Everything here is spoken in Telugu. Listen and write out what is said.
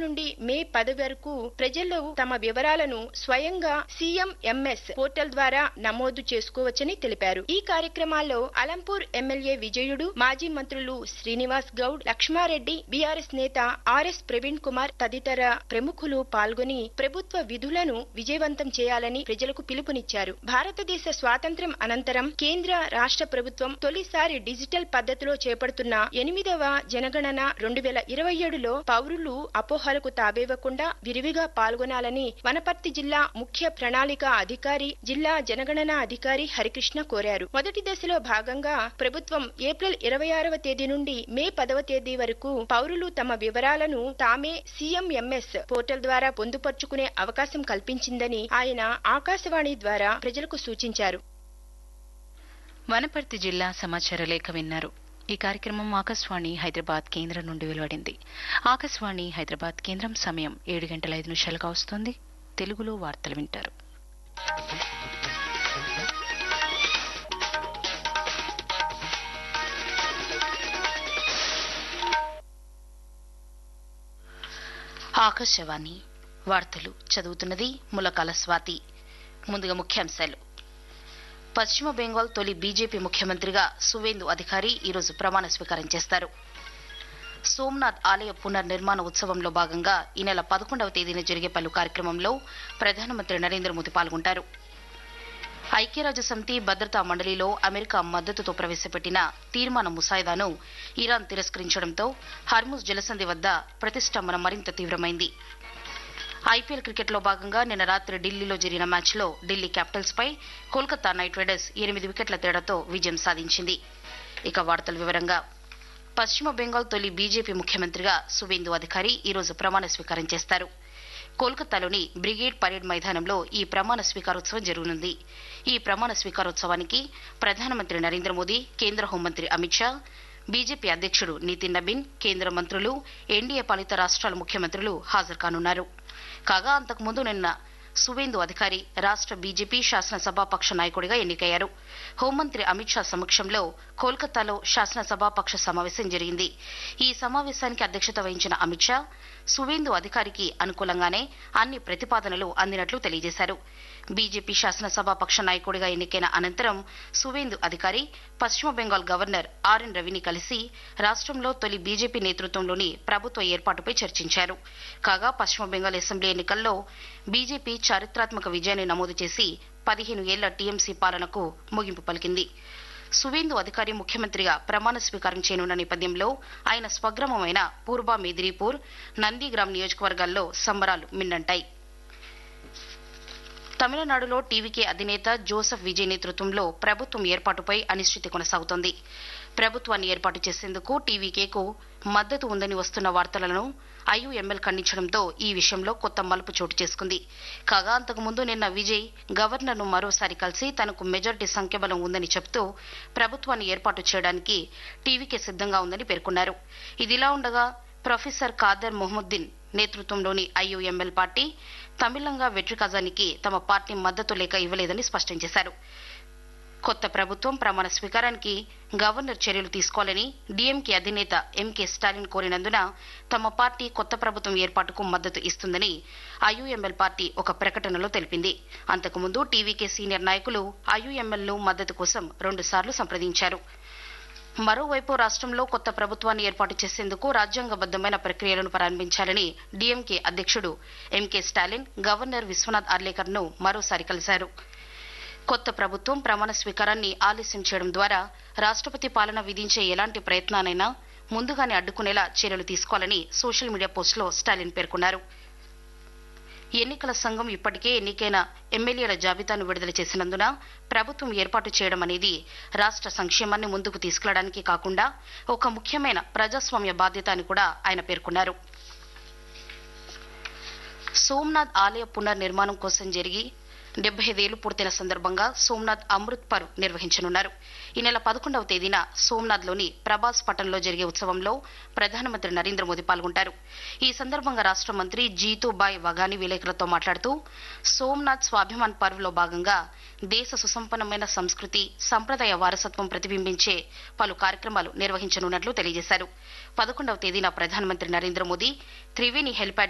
నుండి మే పది వరకు ప్రజలు తమ వివరాలను స్వయంగా సీఎంఎంఎస్ పోర్టల్ ద్వారా నమోదు చేసుకోవచ్చని తెలిపారు ఈ కార్యక్రమాల్లో అలంపూర్ ఎమ్మెల్యే విజయుడు మాజీ మంత్రులు శ్రీనివాస్ గౌడ్ లక్ష్మారెడ్డి బీఆర్ఎస్ నేత ఆర్ఎస్ ప్రవీణ్ కుమార్ తదితర ప్రముఖులు పాల్గొని ప్రభుత్వ విధులను విజయవంతం చేయాలని ప్రజలకు పిలుపునిచ్చారు భారతదేశ స్వాతంత్ర్యం అనంతరం కేంద్ర రాష్ట్ర ప్రభుత్వం తొలిసారి డిజిటల్ పద్ధతిలో చేపడుతున్న ఎనిమిదవ జనగణన రెండు వేల ఇరవై ఏడులో పౌరులు అపోహలకు తావేవ్వకుండా విరివిగా పాల్గొనాలని వనపర్తి జిల్లా ముఖ్య ప్రణాళిక అధికారి జిల్లా జనగణన అధికారి హరికృష్ణ కోరారు మొదటి దశలో భాగంగా ప్రభుత్వం ఏప్రిల్ ఇరవై ఆరవ తేదీ నుండి మే పదవ తేదీ వరకు పౌరులు తమ వివరాలను తామే సీఎంఎంఎస్ పోర్టల్ ద్వారా పొందుపర్చుకునే అవకాశం కల్పించిందని ఆయన ఆకాశవాణి ద్వారా ప్రజలకు సూచించారు వనపర్తి జిల్లా సమాచార లేఖ విన్నారు ఈ కార్యక్రమం ఆకాశవాణి హైదరాబాద్ కేంద్రం నుండి వెలువడింది ఆకాశవాణి హైదరాబాద్ కేంద్రం సమయం ఏడు గంటల ఐదు నిమిషాలుగా వస్తోంది తెలుగులో వార్తలు వింటారు ఆకాశవాణి వార్తలు చదువుతున్నది ములకాల స్వాతి ముందుగా ముఖ్యాంశాలు పశ్చిమ బెంగాల్ తొలి బీజేపీ ముఖ్యమంత్రిగా సువేందు అధికారి ఈరోజు ప్రమాణ స్వీకారం చేస్తారు సోమ్నాథ్ ఆలయ పునర్నిర్మాణ ఉత్సవంలో భాగంగా ఈ నెల పదకొండవ తేదీన జరిగే పలు కార్యక్రమంలో ప్రధానమంత్రి నరేంద్ర మోదీ పాల్గొంటారు ఐక్యరాజ్య సమితి భద్రతా మండలిలో అమెరికా మద్దతుతో ప్రవేశపెట్టిన తీర్మాన ముసాయిదాను ఇరాన్ తిరస్కరించడంతో హర్ముజ్ జలసంధి వద్ద ప్రతిష్టంభన మరింత తీవ్రమైంది ఐపీఎల్ క్రికెట్లో భాగంగా నిన్న రాత్రి ఢిల్లీలో జరిగిన మ్యాచ్లో ఢిల్లీ క్యాపిటల్స్ పై కోల్కతా నైట్ రైడర్స్ ఎనిమిది వికెట్ల తేడాతో విజయం సాధించింది ఇక వార్తల వివరంగా పశ్చిమ బెంగాల్ తొలి బీజేపీ ముఖ్యమంత్రిగా సువేందు అధికారి ఈరోజు ప్రమాణ స్వీకారం చేస్తారు కోల్కతాలోని బ్రిగేడ్ పరేడ్ మైదానంలో ఈ ప్రమాణ స్వీకారోత్సవం జరగనుంది ఈ ప్రమాణ స్వీకారోత్సవానికి ప్రధానమంత్రి నరేంద్ర మోదీ కేంద్ర హోంమంత్రి అమిత్ షా బీజేపీ అధ్యక్షుడు నితిన్ నబీన్ కేంద్ర మంత్రులు ఎన్డీఏ పాలిత రాష్ట్రాల ముఖ్యమంత్రులు హాజరు కానున్నారు కాగా అంతకుముందు నిన్న సువేందు అధికారి రాష్ట్ర బీజేపీ శాసనసభాపక్ష నాయకుడిగా ఎన్నికయ్యారు హోంమంత్రి అమిత్ షా సమక్షంలో కోల్కతాలో శాసనసభాపక్ష సమావేశం జరిగింది ఈ సమావేశానికి అధ్యక్షత వహించిన అమిత్ షా సువేందు అధికారికి అనుకూలంగానే అన్ని ప్రతిపాదనలు అందినట్లు తెలియజేశారు బీజేపీ శాసనసభాపక్ష నాయకుడిగా ఎన్నికైన అనంతరం సువేందు అధికారి పశ్చిమ బెంగాల్ గవర్నర్ ఆర్ఎన్ రవిని కలిసి రాష్ట్రంలో తొలి బీజేపీ నేతృత్వంలోని ప్రభుత్వ ఏర్పాటుపై చర్చించారు కాగా పశ్చిమ బెంగాల్ అసెంబ్లీ ఎన్నికల్లో బీజేపీ చారిత్రాత్మక విజయాన్ని నమోదు చేసి పదిహేను ఏళ్ల టీఎంసీ పాలనకు ముగింపు పలికింది సువేందు అధికారి ముఖ్యమంత్రిగా ప్రమాణ స్వీకారం చేయనున్న నేపథ్యంలో ఆయన స్వగ్రామమైన పూర్వ మేదిరీపూర్ నందిగ్రామ్ నియోజకవర్గాల్లో సంబరాలు మిన్నంటాయి తమిళనాడులో టీవీకే అధినేత జోసెఫ్ విజయ్ నేతృత్వంలో ప్రభుత్వం ఏర్పాటుపై అనిశ్చితి కొనసాగుతోంది ప్రభుత్వాన్ని ఏర్పాటు చేసేందుకు టీవీకేకు మద్దతు ఉందని వస్తున్న వార్తలను ఐయుఎంఎల్ ఖండించడంతో ఈ విషయంలో కొత్త మలుపు చోటు చేసుకుంది కాగా అంతకుముందు నిన్న విజయ్ గవర్నర్ను మరోసారి కలిసి తనకు మెజార్టీ సంఖ్యాబలం ఉందని చెబుతూ ప్రభుత్వాన్ని ఏర్పాటు చేయడానికి టీవీకే సిద్ధంగా ఉందని పేర్కొన్నారు ఇదిలా ఉండగా ప్రొఫెసర్ ఖాదర్ మొహముద్దీన్ నేతృత్వంలోని ఐయుఎంఎల్ పార్టీ తమిళంగా వెట్రి ఖజానికి తమ పార్టీ మద్దతు లేక ఇవ్వలేదని స్పష్టం చేశారు కొత్త ప్రభుత్వం ప్రమాణ స్వీకారానికి గవర్నర్ చర్యలు తీసుకోవాలని డీఎంకే అధినేత ఎంకే స్టాలిన్ కోరినందున తమ పార్టీ కొత్త ప్రభుత్వం ఏర్పాటుకు మద్దతు ఇస్తుందని ఐయుఎంఎల్ పార్టీ ఒక ప్రకటనలో తెలిపింది అంతకుముందు టీవీకే సీనియర్ నాయకులు ఐయుఎంఎల్ను మద్దతు కోసం రెండుసార్లు సంప్రదించారు మరోవైపు రాష్ట్రంలో కొత్త ప్రభుత్వాన్ని ఏర్పాటు చేసేందుకు రాజ్యాంగబద్దమైన ప్రక్రియలను ప్రారంభించాలని డీఎంకే అధ్యక్షుడు ఎంకే స్టాలిన్ గవర్నర్ విశ్వనాథ్ ఆర్లేకర్ను మరోసారి కలిశారు కొత్త ప్రభుత్వం ప్రమాణ స్వీకారాన్ని ఆలస్యం చేయడం ద్వారా రాష్ట్రపతి పాలన విధించే ఎలాంటి ప్రయత్నానైనా ముందుగానే అడ్డుకునేలా చర్యలు తీసుకోవాలని సోషల్ మీడియా పోస్టులో స్టాలిన్ పేర్కొన్నారు ఎన్నికల సంఘం ఇప్పటికే ఎన్నికైన ఎమ్మెల్యేల జాబితాను విడుదల చేసినందున ప్రభుత్వం ఏర్పాటు చేయడం అనేది రాష్ట్ర సంక్షేమాన్ని ముందుకు తీసుకెళ్లడానికి కాకుండా ఒక ముఖ్యమైన ప్రజాస్వామ్య బాధ్యత అని కూడా ఆయన పేర్కొన్నారు సోమ్నాథ్ ఆలయ పునర్నిర్మాణం కోసం జరిగి డెబ్బై ఐదేళ్లు పూర్తయిన సందర్భంగా సోమ్నాథ్ అమృత్ పర్వ్ నిర్వహించనున్నారు ఈ నెల పదకొండవ తేదీన సోమ్నాథ్లోని ప్రభాస్ పట్టణంలో జరిగే ఉత్సవంలో ప్రధానమంత్రి నరేంద్ర మోదీ పాల్గొంటారు ఈ సందర్భంగా రాష్ట్ర మంత్రి జీతూబాయ్ వగాని విలేకరులతో మాట్లాడుతూ సోమ్నాథ్ స్వాభిమాన్ పర్వ్లో భాగంగా దేశ సుసంపన్నమైన సంస్కృతి సంప్రదాయ వారసత్వం ప్రతిబింబించే పలు కార్యక్రమాలు నిర్వహించనున్నట్లు తెలియజేశారు పదకొండవ తేదీన ప్రధానమంత్రి నరేంద్ర మోదీ త్రివేణి హెలిప్యాడ్